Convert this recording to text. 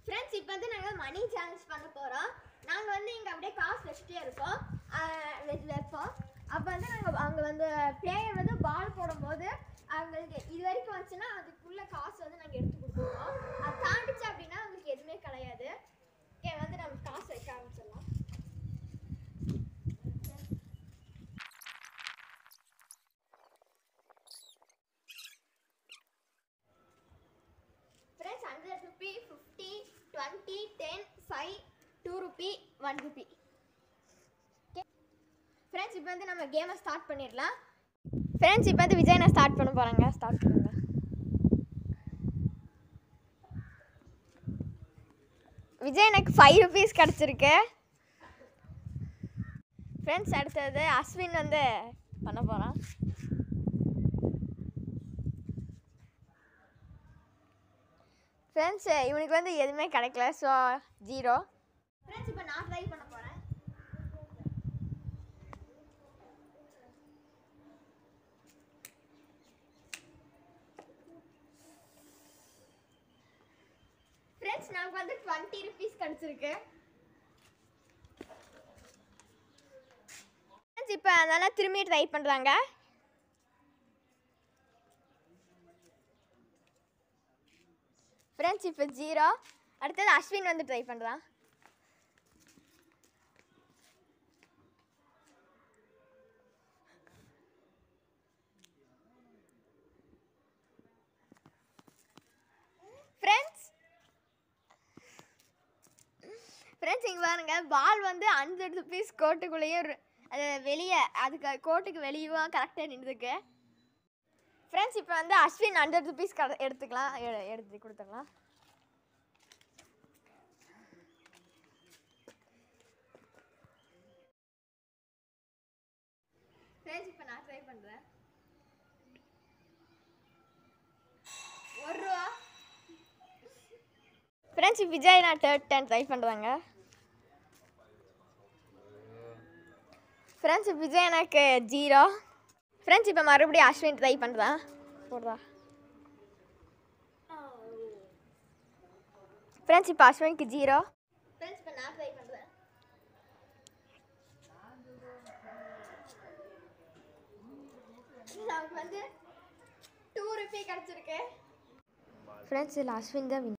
friends இப்போ வந்து நாங்கள் மணி சேலஞ்ச் பண்ண போகிறோம் நாங்கள் வந்து இங்கே அப்படியே காசு வச்சுட்டே இருக்கோம் ஆஹ் வெ- வைப்போம் அப்போ வந்து நாங்கள் அங்கே வந்து பிளேயர் வந்து பால் போடும்போது அவங்களுக்கு இது வரைக்கும் வந்துச்சுன்னா அதுக்குள்ள காசு வந்து நாங்கள் எடுத்து கொடுத்துருவோம் அது தாண்டிச்சு அப்படின்னா அவங்களுக்கு எதுவுமே கிடையாது ஓகே வந்து நம்ம காசு வைக்க ஆரம்பிச்சிடலாம் friends hundred rupee fifty twenty ten five two rupee one rupee okay friends இப்போ வந்து நம்ம கேமை ஸ்டார்ட் பண்ணிடலாம் ஃப்ரெண்ட்ஸ் இப்போ வந்து விஜய் நான் ஸ்டார்ட் பண்ண போகிறாங்க ஸ்டார்ட் பண்ணுங்க விஜய் எனக்கு ஃபைவ் ருபீஸ் கிடச்சிருக்கு ஃப்ரெண்ட்ஸ் அடுத்தது அஸ்வின் வந்து பண்ண போகிறான் ஃப்ரெண்ட்ஸ் இவனுக்கு வந்து எதுவுமே கிடைக்கல ஸோ ஜீரோ ஃப்ரெண்ட்ஸ் இப்போ நான் ட்ரை பண்ண போகிறேன் ஃப்ரெண்ட்ஸ் நமக்கு வந்து டுவெண்ட்டி ருபீஸ் கிடச்சிருக்கு ஃப்ரெண்ட்ஸ் இப்போ அதனால திரும்பி ட்ரை பண்ணுறாங்க ஃப்ரெண்ட்ஸ் இப்போ ஜீரோ அடுத்தது அஸ்வின் வந்து ட்ரை பண்ணுறான் ஃப்ரெண்ட்ஸ் ஃப்ரெண்ட்ஸ் இங்கே பாருங்க பால் வந்து ஹண்ட்ரட் ருபீஸ் கோட்டுக்குள்ளேயும் இரு- அது வெளியே அதுக்கு கோட்டுக்கு வெளியவும் கரெக்டாக நின்றுருக்கு ஃப்ரெண்ட்ஸ் இப்போ வந்து அஸ்வின் ஹண்ட்ரட் ருபீஸ் கட எடுத்துக்கலாம் எ- எடுத்து கொடுத்துக்கலாம் ஃப்ரெண்ட்ஸ் இப்போ நான் ட்ரை பண்ணுறேன் ஒரு ரூபா ஃப்ரெண்ட்ஸ் விஜய் நான் தேர்ட் டைம் ட்ரை பண்ணுறாங்க ஃப்ரெண்ட்ஸ் விஜய் எனக்கு ஜீரோ ஃப்ரெண்ட்ஸ் இப்போ மறுபடியும் அஸ்வின் ட்ரை பண்ணுறான் போடுறா ஃப்ரெண்ட்ஸ் இப்போ அஸ்வினுக்கு ஜீரோ ஃப்ரெண்ட்ஸ் இப்போ நான் ட்ரை பண்ணுறேன் நமக்கு வந்து டூ ருபி கிடச்சிருக்கு ஃப்ரெண்ட்ஸ் இதில் அஸ்வின் தான்